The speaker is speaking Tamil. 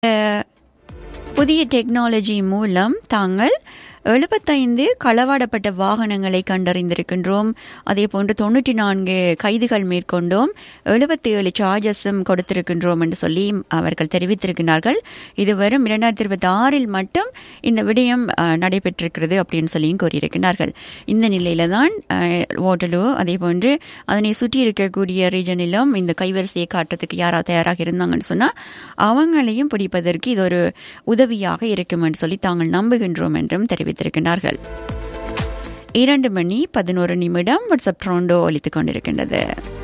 புதிய டெக்னாலஜி மூலம் தாங்கள் எழுபத்தைந்து களவாடப்பட்ட வாகனங்களை கண்டறிந்திருக்கின்றோம் அதே போன்று தொண்ணூற்றி நான்கு கைதுகள் மேற்கொண்டோம் எழுபத்தி ஏழு சார்ஜஸும் கொடுத்திருக்கின்றோம் என்று சொல்லி அவர்கள் தெரிவித்திருக்கிறார்கள் இது வரும் இரண்டாயிரத்தி இருபத்தி ஆறில் மட்டும் இந்த விடயம் அஹ், நடைபெற்றிருக்கிறது அப்படின்னு சொல்லியும் கூறியிருக்கிறார்கள் இந்த நிலையில தான் ஓட்டலு அதே போன்று அதனை சுற்றி இருக்கக்கூடிய ரீஜனிலும் இந்த கைவரிசையை காட்டுறதுக்கு யாராவது தயாராக இருந்தாங்கன்னு சொன்னால் அவங்களையும் பிடிப்பதற்கு இது ஒரு உதவியாக இருக்கும் என்று சொல்லி தாங்கள் நம்புகின்றோம் என்றும் தெரிவித்திருக்கிறார்கள் இரண்டு மணி பதினோரு நிமிடம் வாட்ஸ்அப் ட்ரோண்டோ ஒலித்துக் கொண்டிருக்கின்றது